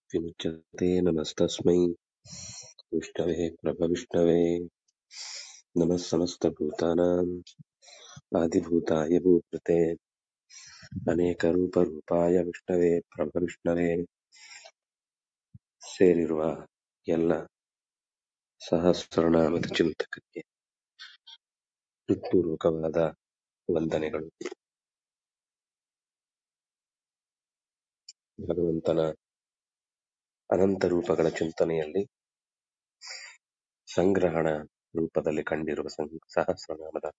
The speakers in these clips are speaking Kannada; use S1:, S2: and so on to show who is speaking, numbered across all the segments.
S1: विमुच्यते नमस्तस्मै विष्णवे प्रभविष्णवे नमः समस्तभूतानाम् आदिभूताय भूकृते ಅನೇಕರೂಪರೂಪಾಯ ವಿಷ್ಣವೇ ಪ್ರಭವಿಷ್ಣವೇ ಸೇರಿರುವ ಎಲ್ಲ ಸಹಸ್ರನಾಮದ ಚಿಂತಕರಿಗೆ ಹೃತ್ಪೂರ್ವಕವಾದ ವಂದನೆಗಳು ಭಗವಂತನ ಅನಂತ ರೂಪಗಳ ಚಿಂತನೆಯಲ್ಲಿ ಸಂಗ್ರಹಣ ರೂಪದಲ್ಲಿ ಕಂಡಿರುವ ಸಂ- ಸಹಸ್ರನಾಮದ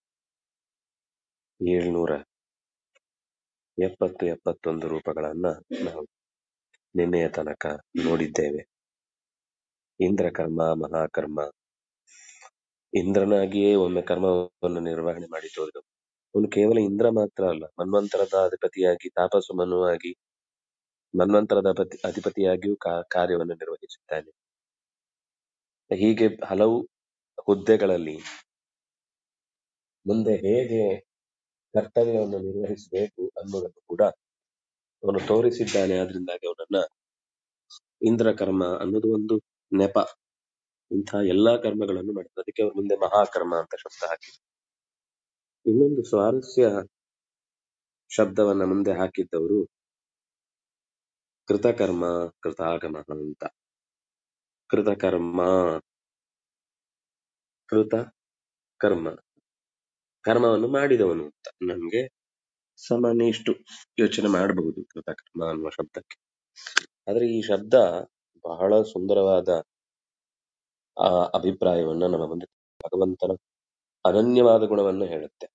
S1: ಏಳ್ನೂರ ಎಪ್ಪತ್ತು ಎಪ್ಪತ್ತೊಂದು ರೂಪಗಳನ್ನ ನಾವು ನಿನ್ನೆಯ ತನಕ ನೋಡಿದ್ದೇವೆ ಇಂದ್ರಕರ್ಮ ಮಹಾಕರ್ಮ ಇಂದ್ರನಾಗಿಯೇ ಒಮ್ಮೆ ಕರ್ಮವನ್ನು ನಿರ್ವಹಣೆ ಮಾಡಿ ತೋರಿದ ಅವನು ಕೇವಲ ಇಂದ್ರ ಮಾತ್ರ ಅಲ್ಲ ಮನ್ವಂತರದ ಅಧಿಪತಿಯಾಗಿ ತಾಪಸು ಮನುವಾಗಿ ಮನ್ವಂತರದ ಅಪತಿ ಅಧಿಪತಿಯಾಗಿಯೂ ಕಾ- ಕಾರ್ಯವನ್ನು ನಿರ್ವಹಿಸಿದ್ದಾನೆ ಹೀಗೆ ಹಲವು ಹುದ್ದೆಗಳಲ್ಲಿ ಮುಂದೆ ಹೇಗೆ ಕರ್ತವ್ಯವನ್ನು ನಿರ್ವಹಿಸಬೇಕು ಅನ್ನೋದನ್ನು ಕೂಡ ಅವನು ತೋರಿಸಿದ್ದಾನೆ ಆದ್ರಿಂದಾಗಿ ಅವನನ್ನ ಇಂದ್ರ ಕರ್ಮ ಅನ್ನೋದು ಒಂದು ನೆಪ ಇಂತಹ ಎಲ್ಲಾ ಕರ್ಮಗಳನ್ನು ಮಾಡಿದ ಅದಕ್ಕೆ ಅವ್ರ ಮುಂದೆ ಮಹಾಕರ್ಮ ಅಂತ ಶಬ್ದ ಹಾಕಿ ಇನ್ನೊಂದು ಸ್ವಾರಸ್ಯ ಶಬ್ದವನ್ನ ಮುಂದೆ ಹಾಕಿದ್ದವರು ಕೃತಕರ್ಮ ಕೃತಾಗಮ ಅಂತ ಕೃತಕರ್ಮ ಕೃತ ಕರ್ಮ ಕರ್ಮವನ್ನು ಮಾಡಿದವನು ಅಂತ ನಮ್ಗೆ ಸಾಮಾನ್ಯ ಇಷ್ಟು ಯೋಚನೆ ಮಾಡಬಹುದು ಕೃತಕರ್ಮ ಅನ್ನುವ ಶಬ್ದಕ್ಕೆ ಆದ್ರೆ ಈ ಶಬ್ದ ಬಹಳ ಸುಂದರವಾದ ಆ ಅಭಿಪ್ರಾಯವನ್ನ ನಮ್ಮ ಮುಂದೆ ಭಗವಂತನ ಅನನ್ಯವಾದ ಗುಣವನ್ನು ಹೇಳುತ್ತೆ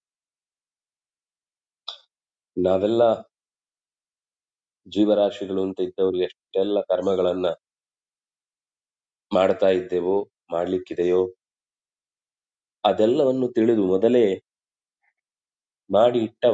S1: ನಾವೆಲ್ಲ ಜೀವರಾಶಿಗಳು ಅಂತ ಇದ್ದವರು ಎಷ್ಟೆಲ್ಲ ಕರ್ಮಗಳನ್ನ ಮಾಡ್ತಾ ಇದ್ದೇವೋ ಮಾಡ್ಲಿಕ್ಕಿದೆಯೋ ಅದೆಲ್ಲವನ್ನು ತಿಳಿದು ಮೊದಲೇ ಮಾಡಿ ಇಟ್ಟವ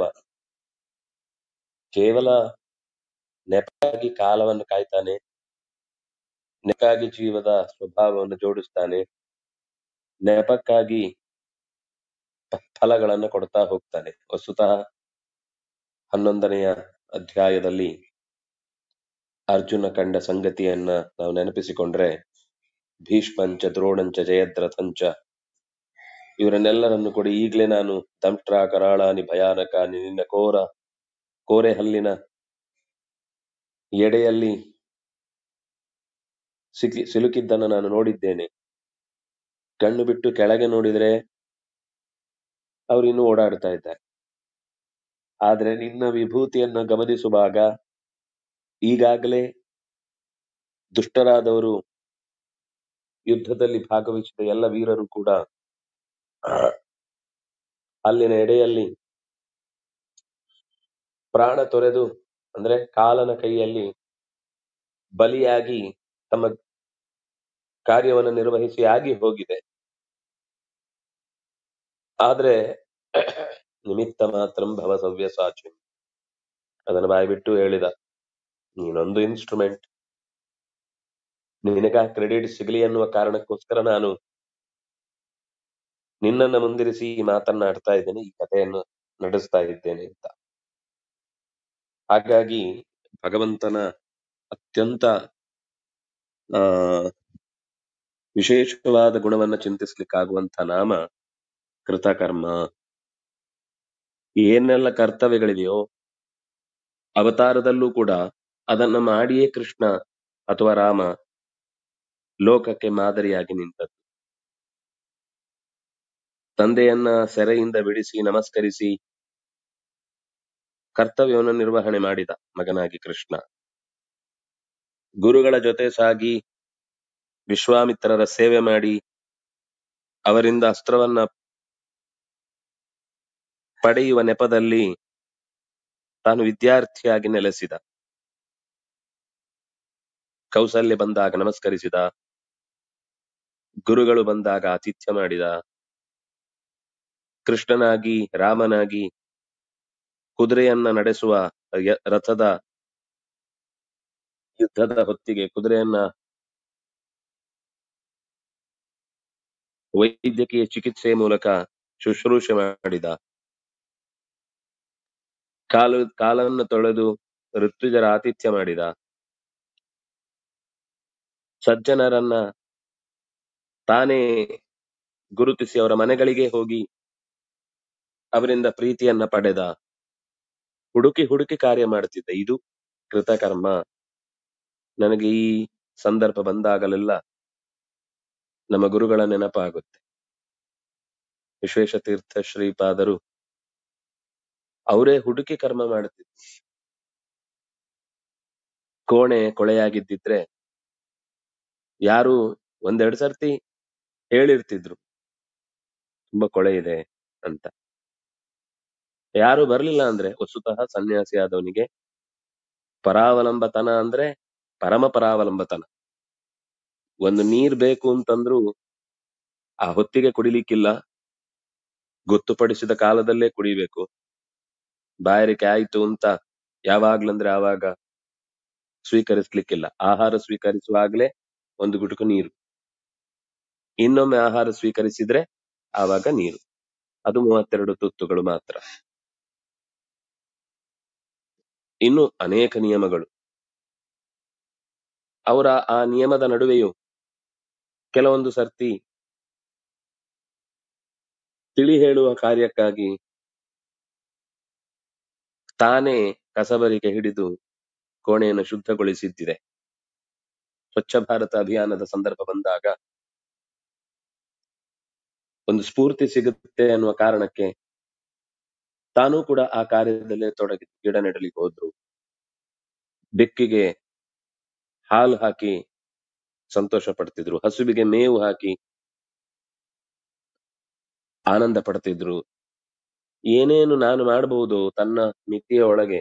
S1: ಕೇವಲ ನೆಪಕ್ಕಾಗಿ ಕಾಲವನ್ನು ಕಾಯ್ತಾನೆ ನೆಪಕ್ಕಾಗಿ ಜೀವದ ಸ್ವಭಾವವನ್ನು ಜೋಡಿಸ್ತಾನೆ ನೆಪಕ್ಕಾಗಿ ಪ- ಫಲಗಳನ್ನ ಕೊಡ್ತಾ ಹೋಗ್ತಾನೆ ವಸ್ತುತಃ ಹನ್ನೊಂದನೆಯ ಅಧ್ಯಾಯದಲ್ಲಿ ಅರ್ಜುನ ಕಂಡ ಸಂಗತಿಯನ್ನ ನಾವು ನೆನಪಿಸಿಕೊಂಡ್ರೆ ಭೀಷ್ಮಂಚ ದ್ರೋಣಂಚ ಜಯದ್ರಥಂಚ ಇವರನ್ನೆಲ್ಲರನ್ನು ಕೂಡ ಈಗಲೇ ನಾನು ದಂಷ್ಟ್ರ ಕರಾಳಾನಿ ಭಯಾನಕಾನಿ ನಿನ್ನ ಕೋರ ಕೋರೆ ಹಲ್ಲಿನ ಎಡೆಯಲ್ಲಿ ಸಿಕ್ಕಿ ಸಿಲುಕಿದ್ದನ್ನು ನಾನು ನೋಡಿದ್ದೇನೆ ಕಣ್ಣು ಬಿಟ್ಟು ಕೆಳಗೆ ನೋಡಿದ್ರೆ ಅವ್ರು ಇನ್ನೂ ಓಡಾಡ್ತಾ ಇದ್ದಾರೆ ಆದ್ರೆ ನಿನ್ನ ವಿಭೂತಿಯನ್ನ ಗಮನಿಸುವಾಗ ಈಗಾಗಲೇ ದುಷ್ಟರಾದವರು ಯುದ್ಧದಲ್ಲಿ ಭಾಗವಹಿಸಿದ ಎಲ್ಲ ವೀರರು ಕೂಡ ಅಲ್ಲಿನ ಎಡೆಯಲ್ಲಿ ಪ್ರಾಣ ತೊರೆದು ಅಂದ್ರೆ ಕಾಲನ ಕೈಯಲ್ಲಿ ಬಲಿಯಾಗಿ ತಮ್ಮ ಕಾರ್ಯವನ್ನು ನಿರ್ವಹಿಸಿ ಆಗಿ ಹೋಗಿದೆ ಆದ್ರೆ ನಿಮಿತ್ತ ಮಾತ್ರಂ ಭವ ಸವ್ಯಸಾಚಿ ಅದನ್ನು ಬಾಯ್ಬಿಟ್ಟು ಹೇಳಿದ ನೀನೊಂದು ಇನ್ಸ್ಟ್ರೂಮೆಂಟ್ ನಿನಗ ಕ್ರೆಡಿಟ್ ಸಿಗಲಿ ಅನ್ನುವ ಕಾರಣಕ್ಕೋಸ್ಕರ ನಾನು ನಿನ್ನನ್ನ ಮುಂದಿರಿಸಿ ಈ ಮಾತನ್ನಾಡ್ತಾ ಇದ್ದೇನೆ ಈ ಕಥೆಯನ್ನು ನಡೆಸ್ತಾ ಇದ್ದೇನೆ ಅಂತ ಹಾಗಾಗಿ ಭಗವಂತನ ಅತ್ಯಂತ ಆ ವಿಶೇಷವಾದ ಗುಣವನ್ನ ಚಿಂತಿಸ್ಲಿಕ್ಕಾಗುವಂತ ನಾಮ ಕೃತಕರ್ಮ ಏನೆಲ್ಲ ಕರ್ತವ್ಯಗಳಿದೆಯೋ ಅವತಾರದಲ್ಲೂ ಕೂಡ ಅದನ್ನ ಮಾಡಿಯೇ ಕೃಷ್ಣ ಅಥವಾ ರಾಮ ಲೋಕಕ್ಕೆ ಮಾದರಿಯಾಗಿ ನಿಂತದ್ದು ತಂದೆಯನ್ನ ಸೆರೆಯಿಂದ ಬಿಡಿಸಿ ನಮಸ್ಕರಿಸಿ ಕರ್ತವ್ಯವನ್ನು ನಿರ್ವಹಣೆ ಮಾಡಿದ ಮಗನಾಗಿ ಕೃಷ್ಣ ಗುರುಗಳ ಜೊತೆ ಸಾಗಿ ವಿಶ್ವಾಮಿತ್ರರ ಸೇವೆ ಮಾಡಿ ಅವರಿಂದ ಅಸ್ತ್ರವನ್ನ ಪಡೆಯುವ ನೆಪದಲ್ಲಿ ತಾನು ವಿದ್ಯಾರ್ಥಿಯಾಗಿ ನೆಲೆಸಿದ ಕೌಸಲ್ಯ ಬಂದಾಗ ನಮಸ್ಕರಿಸಿದ ಗುರುಗಳು ಬಂದಾಗ ಆತಿಥ್ಯ ಮಾಡಿದ ಕೃಷ್ಣನಾಗಿ ರಾಮನಾಗಿ ಕುದುರೆಯನ್ನ ನಡೆಸುವ ಯ- ರಥದ ಯುದ್ಧದ ಹೊತ್ತಿಗೆ ಕುದುರೆಯನ್ನ ವೈದ್ಯಕೀಯ ಚಿಕಿತ್ಸೆ ಮೂಲಕ ಶುಶ್ರೂಷೆ ಮಾಡಿದ ಕಾಲು ಕಾಲನ್ನು ತೊಳೆದು ಋತುಜರ ಆತಿಥ್ಯ ಮಾಡಿದ ಸಜ್ಜನರನ್ನ ತಾನೇ ಗುರುತಿಸಿ ಅವರ ಮನೆಗಳಿಗೆ ಹೋಗಿ ಅವರಿಂದ ಪ್ರೀತಿಯನ್ನ ಪಡೆದ ಹುಡುಕಿ ಹುಡುಕಿ ಕಾರ್ಯ ಮಾಡುತ್ತಿದ್ದ ಇದು ಕೃತಕರ್ಮ ನನಗೆ ಈ ಸಂದರ್ಭ ಬಂದಾಗಲೆಲ್ಲ ನಮ್ಮ ಗುರುಗಳ ನೆನಪಾಗುತ್ತೆ ವಿಶ್ವೇಶ ತೀರ್ಥ ಶ್ರೀಪಾದರು ಅವರೇ ಹುಡುಕಿ ಕರ್ಮ ಮಾಡುತ್ತಿದ್ರು ಕೋಣೆ ಕೊಳೆಯಾಗಿದ್ದಿದ್ರೆ ಯಾರು ಒಂದೆರಡು ಸರ್ತಿ ಹೇಳಿರ್ತಿದ್ರು ತುಂಬಾ ಕೊಳೆ ಇದೆ ಅಂತ ಯಾರು ಬರ್ಲಿಲ್ಲ ಅಂದ್ರೆ ವಸ್ತುತಃ ಸನ್ಯಾಸಿ ಆದವನಿಗೆ ಪರಾವಲಂಬತನ ಅಂದ್ರೆ ಪರಮ ಪರಾವಲಂಬತನ ಒಂದು ನೀರ್ ಬೇಕು ಅಂತಂದ್ರು ಆ ಹೊತ್ತಿಗೆ ಕುಡಿಲಿಕ್ಕಿಲ್ಲ ಗೊತ್ತುಪಡಿಸಿದ ಕಾಲದಲ್ಲೇ ಕುಡಿಬೇಕು ಬಾಯಾರಿಕೆ ಆಯ್ತು ಅಂತ ಯಾವಾಗ್ಲಂದ್ರೆ ಆವಾಗ ಸ್ವೀಕರಿಸ್ಲಿಕ್ಕಿಲ್ಲ ಆಹಾರ ಸ್ವೀಕರಿಸುವಾಗ್ಲೇ ಒಂದು ಗುಟುಕು ನೀರು ಇನ್ನೊಮ್ಮೆ ಆಹಾರ ಸ್ವೀಕರಿಸಿದ್ರೆ ಆವಾಗ ನೀರು ಅದು ಮೂವತ್ತೆರಡು ತುತ್ತುಗಳು ಮಾತ್ರ ಇನ್ನು ಅನೇಕ ನಿಯಮಗಳು ಅವರ ಆ ನಿಯಮದ ನಡುವೆಯೂ ಕೆಲವೊಂದು ಸರ್ತಿ ತಿಳಿ ಹೇಳುವ ಕಾರ್ಯಕ್ಕಾಗಿ ತಾನೇ ಕಸಬರಿಕೆ ಹಿಡಿದು ಕೋಣೆಯನ್ನು ಶುದ್ಧಗೊಳಿಸಿದ್ದಿದೆ ಸ್ವಚ್ಛ ಭಾರತ ಅಭಿಯಾನದ ಸಂದರ್ಭ ಬಂದಾಗ ಒಂದು ಸ್ಫೂರ್ತಿ ಸಿಗುತ್ತೆ ಅನ್ನುವ ಕಾರಣಕ್ಕೆ ತಾನೂ ಕೂಡ ಆ ಕಾರ್ಯದಲ್ಲೇ ತೊಡಗಿ ಗಿಡ ನೆಡಲಿಕ್ಕೆ ಹೋದ್ರು ಬೆಕ್ಕಿಗೆ ಹಾಲು ಹಾಕಿ ಸಂತೋಷ ಪಡ್ತಿದ್ರು ಹಸುವಿಗೆ ಮೇವು ಹಾಕಿ ಆನಂದ ಪಡ್ತಿದ್ರು ಏನೇನು ನಾನು ಮಾಡಬಹುದು ತನ್ನ ಮಿತಿಯ ಒಳಗೆ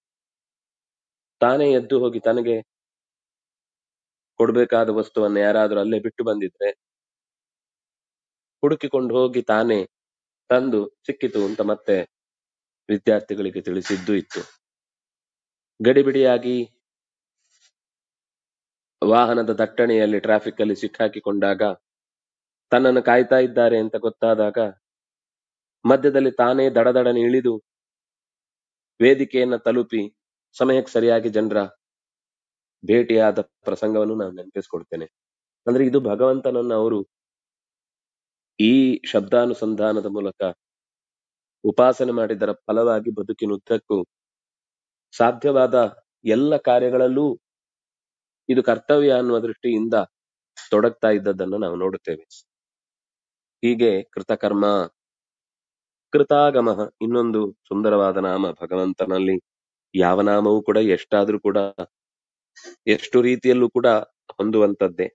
S1: ತಾನೇ ಎದ್ದು ಹೋಗಿ ತನಗೆ ಕೊಡ್ಬೇಕಾದ ವಸ್ತುವನ್ನ ಯಾರಾದ್ರೂ ಅಲ್ಲೇ ಬಿಟ್ಟು ಬಂದಿದ್ರೆ ಹುಡುಕಿಕೊಂಡು ಹೋಗಿ ತಾನೇ ತಂದು ಸಿಕ್ಕಿತು ಅಂತ ಮತ್ತೆ ವಿದ್ಯಾರ್ಥಿಗಳಿಗೆ ತಿಳಿಸಿದ್ದು ಇತ್ತು ಗಡಿಬಿಡಿಯಾಗಿ ವಾಹನದ ದಟ್ಟಣೆಯಲ್ಲಿ ಟ್ರಾಫಿಕ್ ಅಲ್ಲಿ ಸಿಕ್ಕಾಕಿಕೊಂಡಾಗ ತನ್ನನ್ನು ಕಾಯ್ತಾ ಇದ್ದಾರೆ ಅಂತ ಗೊತ್ತಾದಾಗ ಮಧ್ಯದಲ್ಲಿ ತಾನೇ ದಡದಡನೆ ಇಳಿದು ವೇದಿಕೆಯನ್ನ ತಲುಪಿ ಸಮಯಕ್ಕೆ ಸರಿಯಾಗಿ ಜನರ ಭೇಟಿಯಾದ ಪ್ರಸಂಗವನ್ನು ನಾನು ನೆನಪಿಸ್ಕೊಡ್ತೇನೆ ಅಂದ್ರೆ ಇದು ಭಗವಂತನನ್ನ ಅವರು ಈ ಶಬ್ದಾನುಸಂಧಾನದ ಮೂಲಕ ಉಪಾಸನೆ ಮಾಡಿದರ ಫಲವಾಗಿ ಬದುಕಿನುದ್ದಕ್ಕೂ ಸಾಧ್ಯವಾದ ಎಲ್ಲ ಕಾರ್ಯಗಳಲ್ಲೂ ಇದು ಕರ್ತವ್ಯ ಅನ್ನುವ ದೃಷ್ಟಿಯಿಂದ ತೊಡಗ್ತಾ ಇದ್ದದ್ದನ್ನು ನಾವು ನೋಡುತ್ತೇವೆ ಹೀಗೆ ಕೃತಕರ್ಮ ಕೃತಾಗಮ ಇನ್ನೊಂದು ಸುಂದರವಾದ ನಾಮ ಭಗವಂತನಲ್ಲಿ ಯಾವ ನಾಮವೂ ಕೂಡ ಎಷ್ಟಾದ್ರೂ ಕೂಡ ಎಷ್ಟು ರೀತಿಯಲ್ಲೂ ಕೂಡ ಹೊಂದುವಂತದ್ದೇ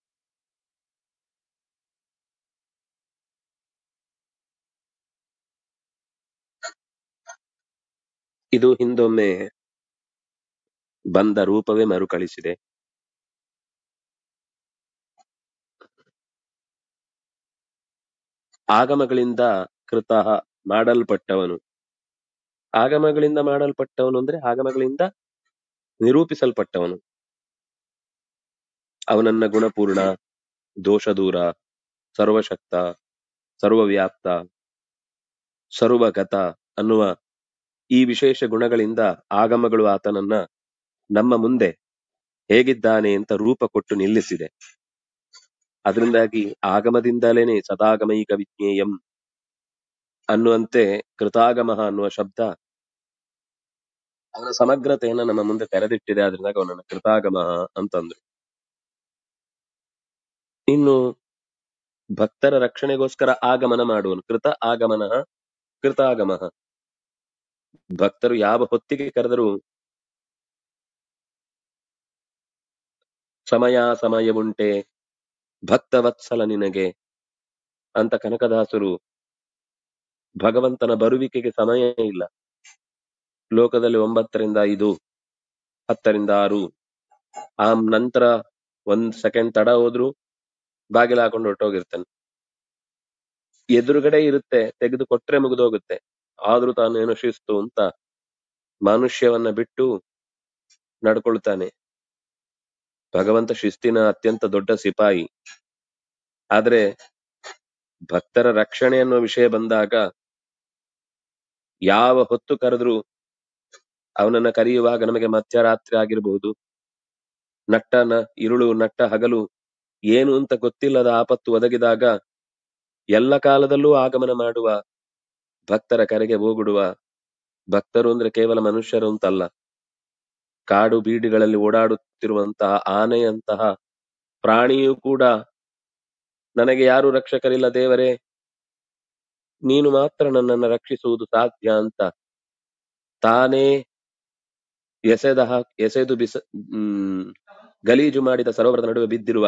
S1: ಇದು ಹಿಂದೊಮ್ಮೆ ಬಂದ ರೂಪವೇ ಮರುಕಳಿಸಿದೆ ಆಗಮಗಳಿಂದ ಕೃತಃ ಮಾಡಲ್ಪಟ್ಟವನು ಆಗಮಗಳಿಂದ ಮಾಡಲ್ಪಟ್ಟವನು ಅಂದ್ರೆ ಆಗಮಗಳಿಂದ ನಿರೂಪಿಸಲ್ಪಟ್ಟವನು ಅವನನ್ನ ಗುಣಪೂರ್ಣ ದೋಷದೂರ ಸರ್ವಶಕ್ತ ಸರ್ವವ್ಯಾಪ್ತ ಸರ್ವಗತ ಅನ್ನುವ ಈ ವಿಶೇಷ ಗುಣಗಳಿಂದ ಆಗಮಗಳು ಆತನನ್ನ ನಮ್ಮ ಮುಂದೆ ಹೇಗಿದ್ದಾನೆ ಅಂತ ರೂಪ ಕೊಟ್ಟು ನಿಲ್ಲಿಸಿದೆ ಅದರಿಂದಾಗಿ ಆಗಮದಿಂದಲೇನೆ ಸದಾಗಮೈಕ ವಿಜ್ಞೇಯಂ ಅನ್ನುವಂತೆ ಕೃತಾಗಮ ಅನ್ನುವ ಶಬ್ದ ಅವನ ಸಮಗ್ರತೆಯನ್ನ ನಮ್ಮ ಮುಂದೆ ತೆರೆದಿಟ್ಟಿದೆ ಆದ್ರಿಂದಾಗ ಅವನನ್ನ ಕೃತಾಗಮ ಅಂತಂದ್ರು ಇನ್ನು ಭಕ್ತರ ರಕ್ಷಣೆಗೋಸ್ಕರ ಆಗಮನ ಮಾಡುವನು ಕೃತ ಆಗಮನ ಕೃತಾಗಮ ಭಕ್ತರು ಯಾವ ಹೊತ್ತಿಗೆ ಕರೆದರೂ ಸಮಯ ಸಮಯವುಂಟೆ ಭಕ್ತವತ್ಸಲ ನಿನಗೆ ಅಂತ ಕನಕದಾಸರು ಭಗವಂತನ ಬರುವಿಕೆಗೆ ಸಮಯ ಇಲ್ಲ ಲೋಕದಲ್ಲಿ ಒಂಬತ್ತರಿಂದ ಐದು ಹತ್ತರಿಂದ ಆರು ಆ ನಂತರ ಒಂದ್ ಸೆಕೆಂಡ್ ತಡ ಹೋದ್ರು ಬಾಗಿಲು ಹಾಕೊಂಡು ಹೊರಟೋಗಿರ್ತಾನೆ ಎದುರುಗಡೆ ಇರುತ್ತೆ ತೆಗೆದು ಕೊಟ್ರೆ ಮುಗಿದೋಗುತ್ತೆ ಆದ್ರೂ ತಾನು ಏನೋ ಶಿಸ್ತು ಅಂತ ಮನುಷ್ಯವನ್ನ ಬಿಟ್ಟು ನಡ್ಕೊಳ್ತಾನೆ ಭಗವಂತ ಶಿಸ್ತಿನ ಅತ್ಯಂತ ದೊಡ್ಡ ಸಿಪಾಯಿ ಆದ್ರೆ ಭಕ್ತರ ರಕ್ಷಣೆ ಅನ್ನೋ ವಿಷಯ ಬಂದಾಗ ಯಾವ ಹೊತ್ತು ಕರೆದ್ರು ಅವನನ್ನ ಕರೆಯುವಾಗ ನಮಗೆ ಮಧ್ಯರಾತ್ರಿ ಆಗಿರಬಹುದು ನಟ್ಟನ ಇರುಳು ನಟ್ಟ ಹಗಲು ಏನು ಅಂತ ಗೊತ್ತಿಲ್ಲದ ಆಪತ್ತು ಒದಗಿದಾಗ ಎಲ್ಲ ಕಾಲದಲ್ಲೂ ಆಗಮನ ಮಾಡುವ ಭಕ್ತರ ಕರೆಗೆ ಓಗುಡುವ ಭಕ್ತರು ಅಂದ್ರೆ ಕೇವಲ ಮನುಷ್ಯರು ಅಂತಲ್ಲ ಕಾಡು ಬೀಡಿಗಳಲ್ಲಿ ಓಡಾಡುತ್ತಿರುವಂತಹ ಆನೆಯಂತಹ ಪ್ರಾಣಿಯೂ ಕೂಡ ನನಗೆ ಯಾರು ರಕ್ಷಕರಿಲ್ಲ ದೇವರೇ ನೀನು ಮಾತ್ರ ನನ್ನನ್ನು ರಕ್ಷಿಸುವುದು ಸಾಧ್ಯ ಅಂತ ತಾನೇ ಎಸೆದ ಹಾಕ್ ಎಸೆದು ಬಿಸ ಹ್ಮ್ ಗಲೀಜು ಮಾಡಿದ ಸರೋವರದ ನಡುವೆ ಬಿದ್ದಿರುವ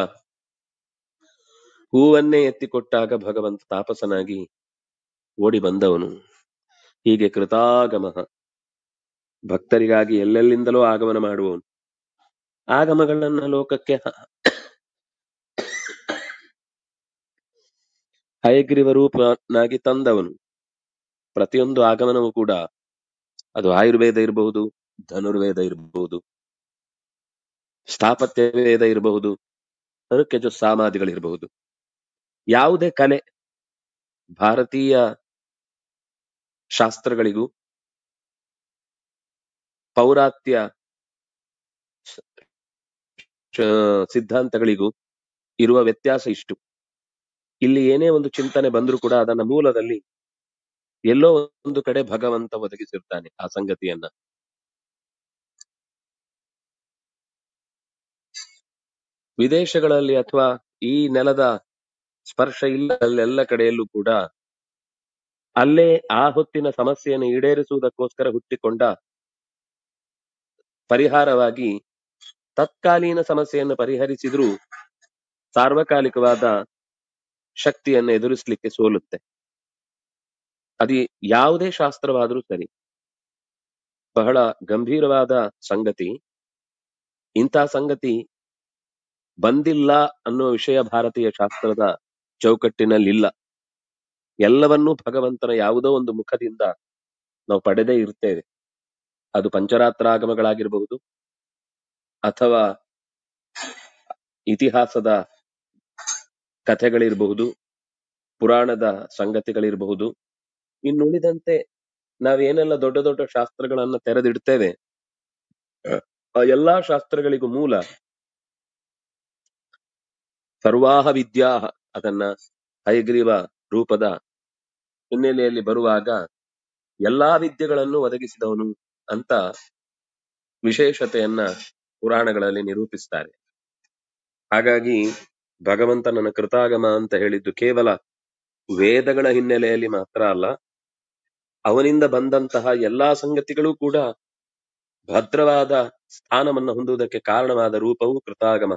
S1: ಹೂವನ್ನೇ ಎತ್ತಿಕೊಟ್ಟಾಗ ಭಗವಂತ ತಾಪಸನಾಗಿ ಓಡಿ ಬಂದವನು ಹೀಗೆ ಕೃತಾಗಮ ಭಕ್ತರಿಗಾಗಿ ಎಲ್ಲೆಲ್ಲಿಂದಲೂ ಆಗಮನ ಮಾಡುವವನು ಆಗಮಗಳನ್ನ ಲೋಕಕ್ಕೆ ಹ- ಹಯಗ್ರೀವ ರೂಪನಾಗಿ ತಂದವನು ಪ್ರತಿಯೊಂದು ಆಗಮನವೂ ಕೂಡ ಅದು ಆಯುರ್ವೇದ ಇರಬಹುದು ಧನುರ್ವೇದ ಇರಬಹುದು ಸ್ಥಾಪತ್ಯ ವೇದ ಇರಬಹುದು ಅದಕ್ಕೆ ಸಾಮಾದಿಗಳಿರಬಹುದು ಯಾವುದೇ ಕಲೆ ಭಾರತೀಯ ಶಾಸ್ತ್ರಗಳಿಗೂ ಪೌರಾತ್ಯ ಶ- ಸಿದ್ಧಾಂತಗಳಿಗೂ ಇರುವ ವ್ಯತ್ಯಾಸ ಇಷ್ಟು ಇಲ್ಲಿ ಏನೇ ಒಂದು ಚಿಂತನೆ ಬಂದ್ರೂ ಕೂಡ ಅದನ್ನ ಮೂಲದಲ್ಲಿ ಎಲ್ಲೋ ಒಂದು ಕಡೆ ಭಗವಂತ ಒದಗಿಸಿರ್ತಾನೆ ಆ ಸಂಗತಿಯನ್ನ ವಿದೇಶಗಳಲ್ಲಿ ಅಥವಾ ಈ ನೆಲದ ಸ್ಪರ್ಶ ಇಲ್ಲದಲ್ಲೆಲ್ಲ ಕಡೆಯಲ್ಲೂ ಕೂಡ ಅಲ್ಲೇ ಆ ಹೊತ್ತಿನ ಸಮಸ್ಯೆಯನ್ನು ಈಡೇರಿಸುವುದಕ್ಕೋಸ್ಕರ ಹುಟ್ಟಿಕೊಂಡ ಪರಿಹಾರವಾಗಿ ತತ್ಕಾಲೀನ ಸಮಸ್ಯೆಯನ್ನು ಪರಿಹರಿಸಿದ್ರೂ ಸಾರ್ವಕಾಲಿಕವಾದ ಶಕ್ತಿಯನ್ನು ಎದುರಿಸಲಿಕ್ಕೆ ಸೋಲುತ್ತೆ ಅದು ಯಾವುದೇ ಶಾಸ್ತ್ರವಾದರೂ ಸರಿ ಬಹಳ ಗಂಭೀರವಾದ ಸಂಗತಿ ಇಂಥ ಸಂಗತಿ ಬಂದಿಲ್ಲ ಅನ್ನೋ ವಿಷಯ ಭಾರತೀಯ ಶಾಸ್ತ್ರದ ಚೌಕಟ್ಟಿನಲ್ಲಿಲ್ಲ ಎಲ್ಲವನ್ನೂ ಭಗವಂತನ ಯಾವುದೋ ಒಂದು ಮುಖದಿಂದ ನಾವು ಪಡೆದೇ ಇರ್ತೇವೆ ಅದು ಪಂಚರಾತ್ರಾಗಮಗಳಾಗಿರಬಹುದು ಅಥವಾ ಇತಿಹಾಸದ ಕಥೆಗಳಿರಬಹುದು ಪುರಾಣದ ಸಂಗತಿಗಳಿರಬಹುದು ಇನ್ನುಳಿದಂತೆ ನಾವೇನೆಲ್ಲ ದೊಡ್ಡ ದೊಡ್ಡ ಶಾಸ್ತ್ರಗಳನ್ನ ತೆರೆದಿಡ್ತೇವೆ ಆ ಎಲ್ಲಾ ಶಾಸ್ತ್ರಗಳಿಗೂ ಮೂಲ ಸರ್ವಾಹ ವಿದ್ಯಾ ಅದನ್ನ ಹಯಗ್ರೀವ ರೂಪದ ಹಿನ್ನೆಲೆಯಲ್ಲಿ ಬರುವಾಗ ಎಲ್ಲಾ ವಿದ್ಯೆಗಳನ್ನು ಒದಗಿಸಿದವನು ಅಂತ ವಿಶೇಷತೆಯನ್ನ ಪುರಾಣಗಳಲ್ಲಿ ನಿರೂಪಿಸ್ತಾರೆ ಹಾಗಾಗಿ ಭಗವಂತನನ್ನ ಕೃತಾಗಮ ಅಂತ ಹೇಳಿದ್ದು ಕೇವಲ ವೇದಗಳ ಹಿನ್ನೆಲೆಯಲ್ಲಿ ಮಾತ್ರ ಅಲ್ಲ ಅವನಿಂದ ಬಂದಂತಹ ಎಲ್ಲಾ ಸಂಗತಿಗಳು ಕೂಡ ಭದ್ರವಾದ ಸ್ಥಾನವನ್ನು ಹೊಂದುವುದಕ್ಕೆ ಕಾರಣವಾದ ರೂಪವು ಕೃತಾಗಮ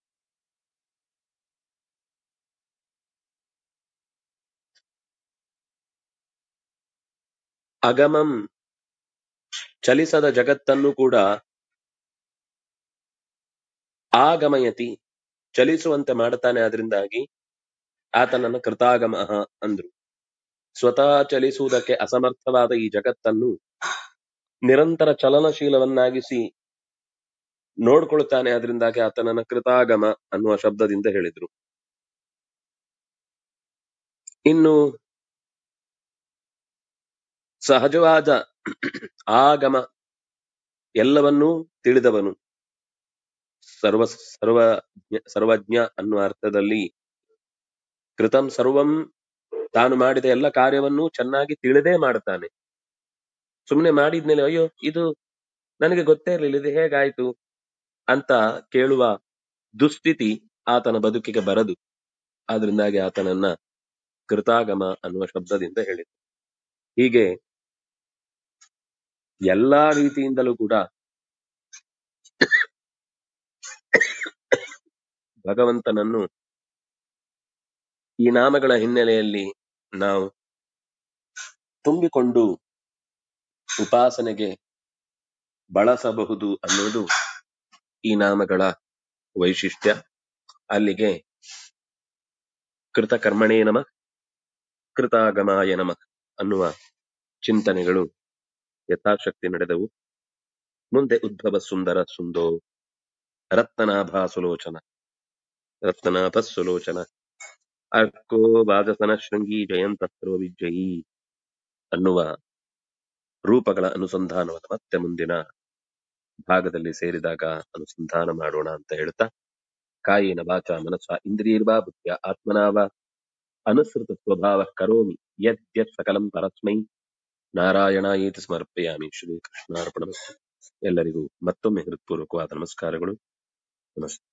S1: ಅಗಮಂ ಚಲಿಸದ ಜಗತ್ತನ್ನು ಕೂಡ ಆಗಮಯತಿ ಚಲಿಸುವಂತೆ ಮಾಡುತ್ತಾನೆ ಅದರಿಂದಾಗಿ ಆತನನ್ನ ಕೃತಾಗಮ ಅಂದ್ರು ಸ್ವತಃ ಚಲಿಸುವುದಕ್ಕೆ ಅಸಮರ್ಥವಾದ ಈ ಜಗತ್ತನ್ನು ನಿರಂತರ ಚಲನಶೀಲವನ್ನಾಗಿಸಿ ನೋಡ್ಕೊಳ್ತಾನೆ ಅದರಿಂದಾಗಿ ಆತನನ್ನ ಕೃತಾಗಮ ಅನ್ನುವ ಶಬ್ದದಿಂದ ಹೇಳಿದ್ರು ಇನ್ನು ಸಹಜವಾದ ಆಗಮ ಎಲ್ಲವನ್ನೂ ತಿಳಿದವನು ಸರ್ವ ಸರ್ವ ಸರ್ವಜ್ಞ ಅನ್ನುವ ಅರ್ಥದಲ್ಲಿ ಕೃತಂ ಸರ್ವಂ ತಾನು ಮಾಡಿದ ಎಲ್ಲ ಕಾರ್ಯವನ್ನೂ ಚೆನ್ನಾಗಿ ತಿಳಿದೇ ಮಾಡ್ತಾನೆ ಸುಮ್ಮನೆ ಮಾಡಿದ್ಮೇಲೆ ಅಯ್ಯೋ ಇದು ನನಗೆ ಗೊತ್ತೇ ಇರಲಿಲ್ಲ ಇದು ಹೇಗಾಯ್ತು ಅಂತ ಕೇಳುವ ದುಸ್ಥಿತಿ ಆತನ ಬದುಕಿಗೆ ಬರದು ಆದ್ರಿಂದಾಗಿ ಆತನನ್ನ ಕೃತಾಗಮ ಅನ್ನುವ ಶಬ್ದದಿಂದ ಹೇಳಿದ್ರು ಹೀಗೆ ಎಲ್ಲಾ ರೀತಿಯಿಂದಲೂ ಕೂಡ ಭಗವಂತನನ್ನು ಈ ನಾಮಗಳ ಹಿನ್ನೆಲೆಯಲ್ಲಿ ನಾವು ತುಂಬಿಕೊಂಡು ಉಪಾಸನೆಗೆ ಬಳಸಬಹುದು ಅನ್ನೋದು ಈ ನಾಮಗಳ ವೈಶಿಷ್ಟ್ಯ ಅಲ್ಲಿಗೆ ಕೃತಕರ್ಮಣೇ ನಮ ಕೃತಾಗಮಾಯ ನಮ ಅನ್ನುವ ಚಿಂತನೆಗಳು ಯಥಾಶಕ್ತಿ ನಡೆದವು ಮುಂದೆ ಉದ್ಭವ ಸುಂದರ ಸುಂದೋ ರತ್ನನಾಭ ಸುಲೋಚನ ರತ್ನನಾಭ ಸುಲೋಚನ ಅರ್ಕೋ ವಾಜಸನ ಶೃಂಗಿ ಜಯಂತಸ್ರೋ ವಿಜಯೀ ಅನ್ನುವ ರೂಪಗಳ ಅನುಸಂಧಾನವನ್ನು ಮತ್ತೆ ಮುಂದಿನ ಭಾಗದಲ್ಲಿ ಸೇರಿದಾಗ ಅನುಸಂಧಾನ ಮಾಡೋಣ ಅಂತ ಹೇಳ್ತಾ ಕಾಯೇನ ವಾಚ ಮನಸ ಇಂದ್ರಿಯರ್ವಾ ಬುದ್ಧಿಯ ಆತ್ಮನಾವ ಅನುಸೃತ ಸ್ವಭಾವ ಕರೋಮಿ ಯದ್ ಯತ್ ಸಕಲಂ ಪರಸ್ಮೈ ನಾರಾಯಣಾಯೇತಿ ಸಮರ್ಪಯಾಮಿ ಶ್ರೀ ಕೃಷ್ಣಾರ್ಪಣ ಎಲ್ಲರಿಗೂ ಮತ್ತೊಮ್ಮೆ ಹೃತ್ಪೂರ್ವಕವಾದ ನಮಸ್ಕಾರಗಳು ನಮಸ್ತೆ